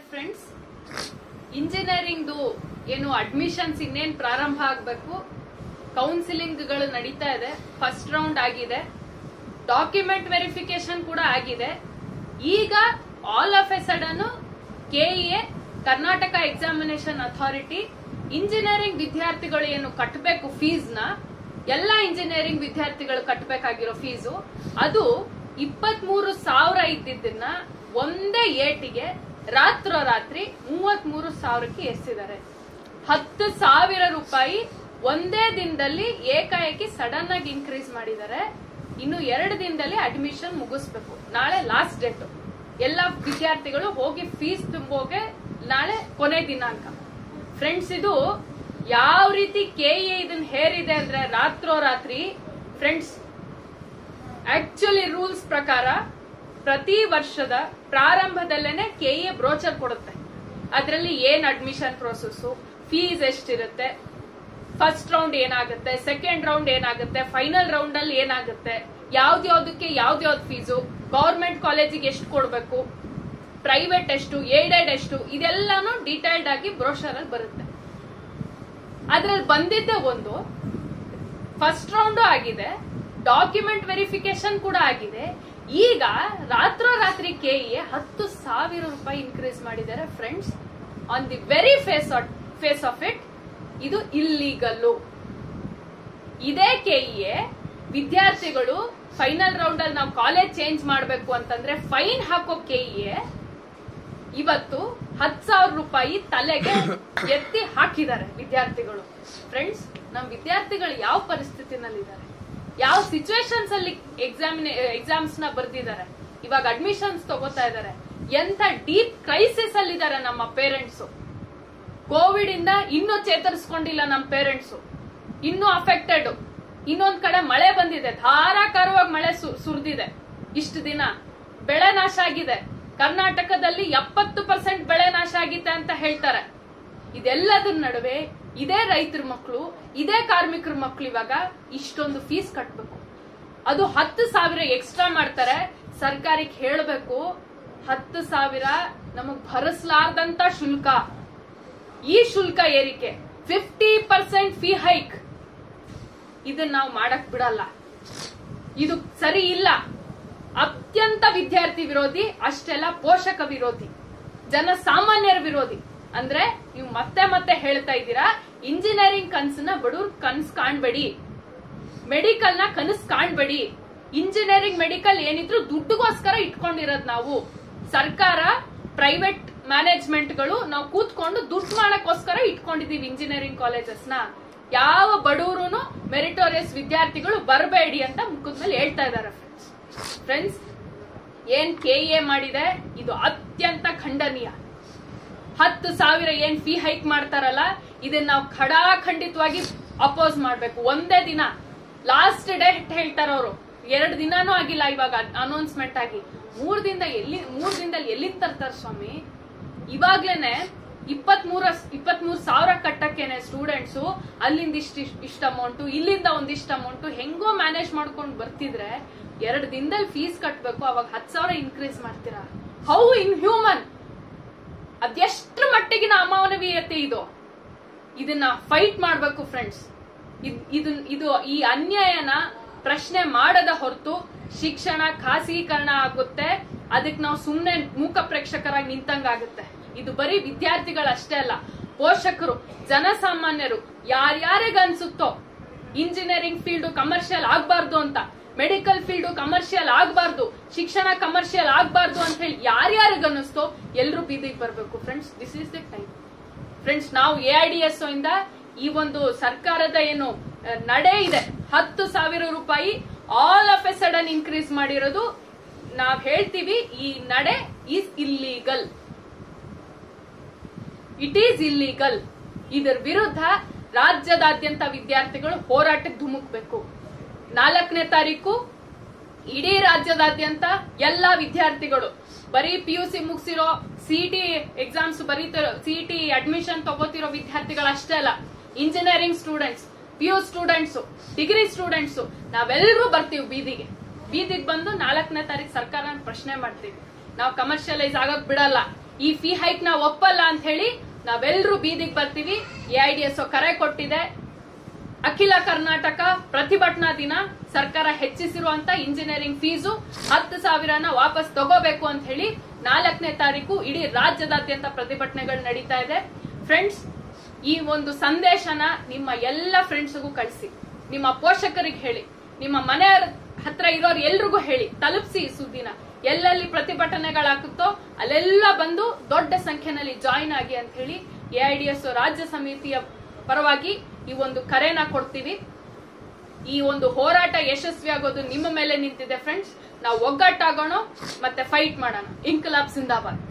friends ಇಂಜಿನಿಯರಿಂಗ್ದು ಏನು admissions ಇನ್ನೇನ್ ಪ್ರಾರಂಭ ಆಗಬೇಕು ಕೌನ್ಸಿಲಿಂಗ್ಗಳು ನಡೀತಾ ಇದೆ ಫಸ್ಟ್ ರೌಂಡ್ ಆಗಿದೆ ಡಾಕ್ಯುಮೆಂಟ್ ವೆರಿಫಿಕೇಶನ್ ಕೂಡ ಆಗಿದೆ ಈಗ all of a sudden KEA Karnataka examination authority engineering ವಿದ್ಯಾರ್ಥಿಗಳು ಏನು ಕಟ್ಟಬೇಕು ಫೀಸ್ ನ ಎಲ್ಲ ಇಂಜಿನಿಯರಿಂಗ್ ವಿದ್ಯಾರ್ಥಿಗಳು ಕಟ್ಟಬೇಕಾಗಿರೋ ಫೀಸು ಅದು ಇಪ್ಪತ್ಮೂರು ಸಾವಿರ ಇದ್ದಿದ್ದನ್ನ ಒಂದೇ ಏಟಿಗೆ ರಾತ್ರೋರಾತ್ರಿ ಮೂವತ್ ಮೂರು ಸಾವಿರಕ್ಕೆ ಎಸಿದ್ದಾರೆ ಹತ್ತು ಸಾವಿರ ರೂಪಾಯಿ ಒಂದೇ ದಿನದಲ್ಲಿ ಏಕಾಏಕಿ ಸಡನ್ ಆಗಿ ಇನ್ಕ್ರೀಸ್ ಮಾಡಿದ್ದಾರೆ ಇನ್ನು ಎರಡು ದಿನದಲ್ಲಿ ಅಡ್ಮಿಷನ್ ಮುಗಿಸ್ಬೇಕು ನಾಳೆ ಲಾಸ್ಟ್ ಡೇಟ್ ಎಲ್ಲ ವಿದ್ಯಾರ್ಥಿಗಳು ಹೋಗಿ ಫೀಸ್ ತುಂಬೋಕೆ ನಾಳೆ ಕೊನೆ ದಿನಾಂಕ ಫ್ರೆಂಡ್ಸ್ ಇದು ಯಾವ ರೀತಿ ಕೆಇಎ ಇದನ್ನ ಹೇರಿದೆ ಅಂದ್ರೆ ರಾತ್ರೋರಾತ್ರಿ ಫ್ರೆಂಡ್ಸ್ ಆಕ್ಚುಲಿ ರೂಲ್ಸ್ ಪ್ರಕಾರ ಪ್ರತಿ ವರ್ಷದ ಪ್ರಾರಂಭದಲ್ಲೇನೆ ಕೆಇಎ ಬ್ರೋಚರ್ ಕೊಡುತ್ತೆ ಅದರಲ್ಲಿ ಏನ್ ಅಡ್ಮಿಷನ್ ಪ್ರೋಸೆಸ್ ಫೀಸ್ ಎಷ್ಟಿರುತ್ತೆ ಫಸ್ಟ್ ರೌಂಡ್ ಏನಾಗುತ್ತೆ ಸೆಕೆಂಡ್ ರೌಂಡ್ ಏನಾಗುತ್ತೆ ಫೈನಲ್ ರೌಂಡ್ ಅಲ್ಲಿ ಏನಾಗುತ್ತೆ ಯಾವ್ದ್ಯಾವ್ದಕ್ಕೆ ಯಾವ್ದ್ಯಾವ್ದು ಫೀಸು ಗೌರ್ಮೆಂಟ್ ಕಾಲೇಜಿಗೆ ಎಷ್ಟು ಕೊಡ್ಬೇಕು ಪ್ರೈವೇಟ್ ಎಷ್ಟು ಏಡೆಡ್ ಎಷ್ಟು ಇದೆಲ್ಲಾನು ಡೀಟೇಲ್ಡ್ ಆಗಿ ಬ್ರೋಷರ್ ಅಲ್ಲಿ ಬರುತ್ತೆ ಅದ್ರಲ್ಲಿ ಬಂದಿದ್ದೆ ಒಂದು ಫಸ್ಟ್ ರೌಂಡ್ ಆಗಿದೆ ಡಾಕ್ಯುಮೆಂಟ್ ವೆರಿಫಿಕೇಶನ್ ಕೂಡ ಆಗಿದೆ ಈಗ ರಾತ್ರೋರಾತ್ರಿ ಕೆಇಎ ಹತ್ತು ಸಾವಿರ ರೂಪಾಯಿ ಇನ್ಕ್ರೀಸ್ ಮಾಡಿದ್ದಾರೆ friends on the very face face of it ಇದು ಇಲ್ಲೀಗಲ್ಲು ಇದೇ ಕೆಇಎ ವಿದ್ಯಾರ್ಥಿಗಳು ಫೈನಲ್ ರೌಂಡ್ ಅಲ್ಲಿ ನಾವು ಕಾಲೇಜ್ ಚೇಂಜ್ ಮಾಡಬೇಕು ಅಂತಂದ್ರೆ ಫೈನ್ ಹಾಕೋ ಕೆಇಎ ಇವತ್ತು ಹತ್ ಸಾವಿರ ರೂಪಾಯಿ ತಲೆಗೆ ಎತ್ತಿ ಹಾಕಿದ್ದಾರೆ ವಿದ್ಯಾರ್ಥಿಗಳು ಫ್ರೆಂಡ್ಸ್ ನಮ್ ವಿದ್ಯಾರ್ಥಿಗಳು ಯಾವ ಪರಿಸ್ಥಿತಿನಲ್ಲಿದ್ದಾರೆ ಯಾವ ಸಿಚುವೇಶನ್ಸ್ ಅಲ್ಲಿ ಎಕ್ಸಾಮಿನ ಎಕ್ಸಾಮ್ಸ್ ನ ಬರ್ದಿದ್ದಾರೆ ಇವಾಗ ಅಡ್ಮಿಷನ್ಸ್ ತಗೋತಾ ಇದ್ದಾರೆ ಎಂತ ಡೀಪ್ ಕ್ರೈಸಿಸ್ ಅಲ್ಲಿದ್ದಾರೆ ನಮ್ಮ ಪೇರೆಂಟ್ಸ್ ಕೋವಿಡ್ ಇಂದ ಇನ್ನೂ ಚೇತರಿಸ್ಕೊಂಡಿಲ್ಲ ನಮ್ಮ ಪೇರೆಂಟ್ಸ್ ಇನ್ನೂ ಅಫೆಕ್ಟೆಡ್ ಇನ್ನೊಂದ್ ಕಡೆ ಮಳೆ ಬಂದಿದೆ ಧಾರಾಕಾರವಾಗಿ ಮಳೆ ಸು- ಸುರಿದಿದೆ ಇಷ್ಟು ದಿನ ಬೆಳೆ ನಾಶ ಆಗಿದೆ ಕರ್ನಾಟಕದಲ್ಲಿ ಎಪ್ಪತ್ತು ಪರ್ಸೆಂಟ್ ಬೆಳೆ ನಾಶ ಆಗಿದೆ ಅಂತ ಹೇಳ್ತಾರೆ ಇದೆಲ್ಲದ್ರ ನಡುವೆ ಇದೇ ರೈತರ ಮಕ್ಕಳು ಇದೇ ಕಾರ್ಮಿಕರ ಮಕ್ಕಳು ಇವಾಗ ಇಷ್ಟೊಂದು ಫೀಸ್ ಕಟ್ಬೇಕು ಅದು ಹತ್ತು ಸಾವಿರ ಎಕ್ಸ್ಟ್ರಾ ಮಾಡ್ತಾರೆ ಸರ್ಕಾರಕ್ಕೆ ಹೇಳಬೇಕು ಹತ್ತು ಸಾವಿರ ನಮಗ್ ಭರಿಸಲಾರ್ದಂತ ಶುಲ್ಕ ಈ ಶುಲ್ಕ ಏರಿಕೆ ಫಿಫ್ಟಿ ಪರ್ಸೆಂಟ್ ಫೀ ಹೈಕ್ ಇದನ್ನ ನಾವು ಮಾಡಕ್ ಬಿಡಲ್ಲ ಇದು ಸರಿ ಇಲ್ಲ ಅತ್ಯಂತ ವಿದ್ಯಾರ್ಥಿ ವಿರೋಧಿ ಅಷ್ಟೆಲ್ಲ ಪೋಷಕ ವಿರೋಧಿ ಜನಸಾಮಾನ್ಯರ ವಿರೋಧಿ ಅಂದ್ರೆ ನೀವು ಮತ್ತೆ ಮತ್ತೆ ಹೇಳ್ತಾ ಇದ್ದೀರಾ ಇಂಜಿನಿಯರಿಂಗ್ ಕನ್ಸನ್ನ ಬಡವ್ರ ಕನ್ಸ್ ಕಾಣ್ಬೇಡಿ ಮೆಡಿಕಲ್ ನ ಕನಸ್ ಕಾಣ್ಬೇಡಿ ಇಂಜಿನಿಯರಿಂಗ್ ಮೆಡಿಕಲ್ ಏನಿದ್ರು ದುಡ್ಡುಗೋಸ್ಕರ ಇಟ್ಕೊಂಡಿರೋದ್ ನಾವು ಸರ್ಕಾರ ಪ್ರೈವೇಟ್ ಮ್ಯಾನೇಜ್ಮೆಂಟ್ಗಳು ನಾವು ಕೂತ್ಕೊಂಡು ದುಡ್ಡು ಮಾಡಕ್ಕೋಸ್ಕರ ಇಟ್ಕೊಂಡಿದೀವಿ ಇಂಜಿನಿಯರಿಂಗ್ ಕಾಲೇಜಸ್ ನ ಯಾವ ಬಡವರು ಮೆರಿಟೋರಿಯಸ್ ವಿದ್ಯಾರ್ಥಿಗಳು ಬರಬೇಡಿ ಅಂತ ಮುಖದ ಮೇಲೆ ಹೇಳ್ತಾ ಇದ್ದಾರೆ ಫ್ರೆಂಡ್ಸ್ ಫ್ರೆಂಡ್ಸ್ ಏನ್ ಕೆಇಎ ಮಾಡಿದೆ ಇದು ಅತ್ಯಂತ ಖಂಡನೀಯ ಹತ್ತು ಸಾವಿರ ಏನ್ ಫೀ ಹೈಕ್ ಮಾಡ್ತಾರಲ್ಲ ಇದನ್ನ ನಾವು ಖಡಾಖಂಡಿತವಾಗಿ ಅಪೋಸ್ ಮಾಡ್ಬೇಕು ಒಂದೇ ದಿನ ಲಾಸ್ಟ್ ಡೇಟ್ ಹೇಳ್ತಾರ ಅವರು ಎರಡು ದಿನಾನೂ ಆಗಿಲ್ಲ ಇವಾಗ ಅನೌನ್ಸ್ಮೆಂಟ್ ಆಗಿ ಮೂರ್ ದಿನದ ಎಲ್ಲಿ ಮೂರ್ ದಿನದಲ್ಲಿ ಎಲ್ಲಿಂದ ತರ್ತಾರ ಸ್ವಾಮಿ ಇವಾಗ್ಲೇನೆ ಇಪ್ಪತ್ ಮೂರ ಇಪ್ಪತ್ ಮೂರ್ ಸಾವಿರ ಕಟ್ಟಕ್ಕೇನೆ ಸ್ಟೂಡೆಂಟ್ಸ್ ಅಲ್ಲಿಂದ ಇಷ್ಟ ಇಷ್ಟ ಅಮೌಂಟ್ ಇಲ್ಲಿಂದ ಒಂದಿಷ್ಟು ಅಮೌಂಟ್ ಹೆಂಗೋ ಮ್ಯಾನೇಜ್ ಮಾಡ್ಕೊಂಡು ಬರ್ತಿದ್ರೆ ಎರಡು ದಿನದಲ್ಲಿ ಫೀಸ್ ಕಟ್ಬೇಕು ಅವಾಗ ಹತ್ ಸಾವಿರ ಇನ್ಕ್ರೀಸ್ ಮಾಡ್ತೀರಾ ಹೌ ಇನ್ ಹ್ಯೂಮನ್ ಅದೆಷ್ಟ್ರ ಮಟ್ಟಿಗಿನ ಅಮಾನವೀಯತೆ ಇದು ಇದನ್ನ ಫೈಟ್ ಮಾಡ್ಬೇಕು ಫ್ರೆಂಡ್ಸ್ ಇದು ಇದು ಈ ಅನ್ಯಾಯನ ಪ್ರಶ್ನೆ ಮಾಡದ ಹೊರತು ಶಿಕ್ಷಣ ಖಾಸಗೀಕರಣ ಆಗುತ್ತೆ ಅದಕ್ಕೆ ನಾವು ಸುಮ್ನೆ ಮೂಕ ಪ್ರೇಕ್ಷಕರಾಗಿ ನಿಂತಂಗಾಗುತ್ತೆ ಇದು ಬರೀ ವಿದ್ಯಾರ್ಥಿಗಳಷ್ಟೇ ಅಲ್ಲ ಪೋಷಕರು ಜನಸಾಮಾನ್ಯರು ಯಾರ್ಯಾರಿಗೆ ಅನ್ಸುತ್ತೋ ಇಂಜಿನಿಯರಿಂಗ್ ಫೀಲ್ಡ್ ಕಮರ್ಷಿಯಲ್ ಆಗ್ಬಾರ್ದು ಅಂತ ಮೆಡಿಕಲ್ ಫೀಲ್ಡ್ ಕಮರ್ಷಿಯಲ್ ಆಗ್ಬಾರ್ದು ಶಿಕ್ಷಣ ಕಮರ್ಷಿಯಲ್ ಆಗ್ಬಾರ್ದು ಅಂತ ಹೇಳಿ ಯಾರ್ಯಾರಿಗೆ ಅನ್ನಿಸ್ತೋ ಎಲ್ರು ಬೀದಿಗೆ ಬರ್ಬೇಕು friends this is the time friends ನಾವು ಎ ಐ ಡಿ ಎಸ್ ಇಂದ ಈ ಒಂದು ಸರ್ಕಾರದ ಏನು ಆ, ನಡೆ ಇದೆ ಹತ್ತು ಸಾವಿರ ರೂಪಾಯಿ all of a sudden increase ಮಾಡಿರೋದು ನಾವ್ ಹೇಳ್ತೀವಿ ಈ ನಡೆ is illegal it is illegal ಇದರ ವಿರುದ್ಧ ರಾಜ್ಯದಾದ್ಯಂತ ವಿದ್ಯಾರ್ಥಿಗಳು ಹೋರಾಟಕ್ಕೆ ಧುಮುಕ್ಬೇಕು ನಾಲ್ಕನೇ ತಾರೀಕು ಇಡೀ ರಾಜ್ಯದಾದ್ಯಂತ ಎಲ್ಲಾ ವಿದ್ಯಾರ್ಥಿಗಳು ಬರೀ ಪಿ ಯು ಸಿ ಮುಗಿಸಿರೋ ಸಿಟಿ ಎಕ್ಸಾಮ್ಸ್ ಬರೀತಿರೋ ಸಿಟಿ ಅಡ್ಮಿಷನ್ ತಗೋತಿರೋ ವಿದ್ಯಾರ್ಥಿಗಳು ಅಷ್ಟೇ ಅಲ್ಲ engineering students P U students degree students ನಾವೆಲ್ಲರೂ ಬರ್ತೀವಿ ಬೀದಿಗೆ ಬೀದಿಗೆ ಬಂದು ನಾಲ್ಕನೇ ತಾರೀಕು ಸರ್ಕಾರ ಪ್ರಶ್ನೆ ಮಾಡ್ತೀವಿ ನಾವು ಕಮರ್ಷಿಯಲೈಸ್ ಆಗಕ್ ಬಿಡಲ್ಲ ಈ ಫೀ ಹೈಕ್ ನ ಒಪ್ಪಲ್ಲ ಅಂತ ಹೇಳಿ ನಾವೆಲ್ಲರೂ ಬೀದಿಗೆ ಬರ್ತೀವಿ ಎಐಡಿಎಸ್ ಕರೆ ಕೊಟ್ಟಿದೆ ಅಖಿಲ ಕರ್ನಾಟಕ ಪ್ರತಿಭಟನಾ ದಿನ ಸರ್ಕಾರ ಹೆಚ್ಚಿಸಿರುವಂತ ಇಂಜಿನಿಯರಿಂಗ್ ಫೀಸು ಹತ್ತು ಸಾವಿರನ ವಾಪಸ್ ತಗೋಬೇಕು ಅಂತ ಹೇಳಿ ನಾಲ್ಕನೇ ತಾರೀಕು ಇಡೀ ರಾಜ್ಯದಾದ್ಯಂತ ಪ್ರತಿಭಟನೆಗಳು ನಡೀತಾ ಇದೆ ಫ್ರೆಂಡ್ಸ್ ಈ ಒಂದು ಸಂದೇಶನ ನಿಮ್ಮ ಎಲ್ಲ ಫ್ರೆಂಡ್ಸ್ಗೂ ಕಳಿಸಿ ನಿಮ್ಮ ಪೋಷಕರಿಗೆ ಹೇಳಿ ನಿಮ್ಮ ಮನೆಯ ಹತ್ರ ಇರೋರು ಎಲ್ರಿಗೂ ಹೇಳಿ ತಲುಪಿಸಿ ಈ ಸುದ್ದಿನ ಎಲ್ಲೆಲ್ಲಿ ಪ್ರತಿಭಟನೆಗಳಾಗುತ್ತೋ ಅಲ್ಲೆಲ್ಲ ಬಂದು ದೊಡ್ಡ ಸಂಖ್ಯೆನಲ್ಲಿ ಜಾಯಿನ್ ಆಗಿ ಅಂತ ಹೇಳಿ ಎಐಡಿಎಸ್ ರಾಜ್ಯ ಸಮಿತಿಯ ಪರವಾಗಿ ಈ ಒಂದು ಕರೆನ ಕೊಡ್ತೀವಿ ಈ ಒಂದು ಹೋರಾಟ ಯಶಸ್ವಿ ಆಗೋದು ನಿಮ್ಮ ಮೇಲೆ ನಿಂತಿದೆ ಫ್ರೆಂಡ್ಸ್ ನಾವು ಒಗ್ಗಟ್ಟಾಗೋಣ ಮತ್ತೆ ಫೈಟ್ ಮಾಡೋಣ ಇಂಕಲಾಬ್ ಸಿಂದಾಬಾದ್